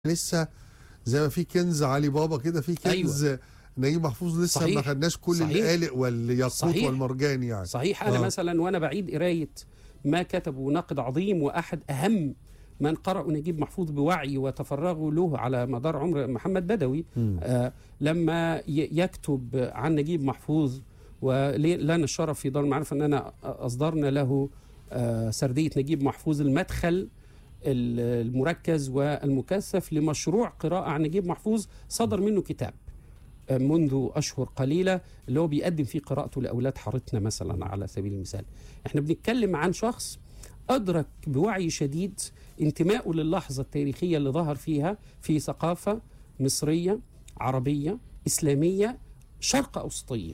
لسه زي ما في كنز علي بابا كده في كنز أيوة. نجيب محفوظ لسه صحيح. ما خدناش كل صحيح. اللقالق والياقوت صحيح. والمرجان يعني صحيح انا آه. مثلا وانا بعيد قرايه ما كتبه ناقد عظيم واحد اهم من قرأوا نجيب محفوظ بوعي وتفرغوا له على مدار عمر محمد بدوي آه لما ي- يكتب عن نجيب محفوظ ولنا الشرف في دار المعرفة أننا أصدرنا له آه سردية نجيب محفوظ المدخل ال- المركز والمكثف لمشروع قراءة عن نجيب محفوظ صدر منه كتاب آه، منذ أشهر قليلة اللي هو بيقدم فيه قراءته لأولاد حارتنا مثلا على سبيل المثال احنا بنتكلم عن شخص أدرك بوعي شديد انتمائه للحظة التاريخية اللي ظهر فيها في ثقافة مصرية عربية إسلامية شرق أوسطية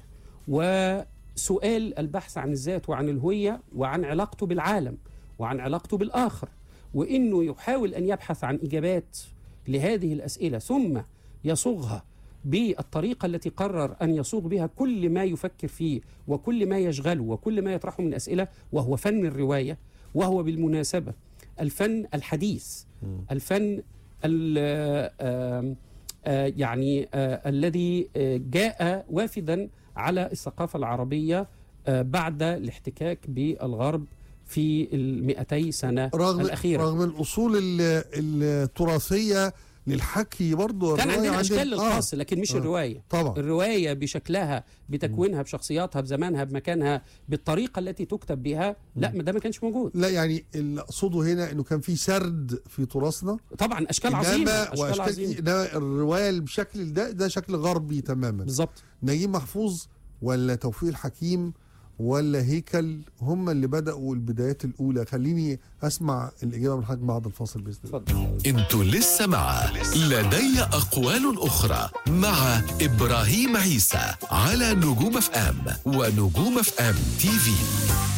وسؤال البحث عن الذات وعن الهوية وعن علاقته بالعالم وعن علاقته بالآخر وإنه يحاول أن يبحث عن إجابات لهذه الأسئلة ثم يصوغها بالطريقة التي قرر أن يصوغ بها كل ما يفكر فيه وكل ما يشغله وكل ما يطرحه من أسئلة وهو فن الرواية وهو بالمناسبة الفن الحديث الفن ال- آم، آه، يعني آه، الذي آه، جاء وافدا على الثقافة العربية آه، بعد الاحتكاك بالغرب في المئتي سنة رغم الأخيرة رغم الاصول ال- التراثيه للحكي برضه كان الرواية عندنا اشكال عندنا- آه، للقص لكن مش آه. الروايه طبعا الروايه بشكلها بتكوينها بشخصياتها بزمانها بمكانها بالطريقه التي تكتب بها لا ما ده ما كانش موجود لا يعني اللي اقصده هنا انه كان في سرد في تراثنا طبعا اشكال عظيمه انما اشكال واشكال عظيمه انما الروايه بالشكل ده ده شكل غربي تماما بالظبط نجيب محفوظ ولا توفيق الحكيم ولا هيكل هم اللي بدأوا البدايات الأولى خليني أسمع الإجابة من حضرتك بعد الفاصل بإذن الله اتفضل انتوا لسه مع لدي أقوال أخرى مع إبراهيم عيسى على نجوم اف ام ونجوم اف ام تي في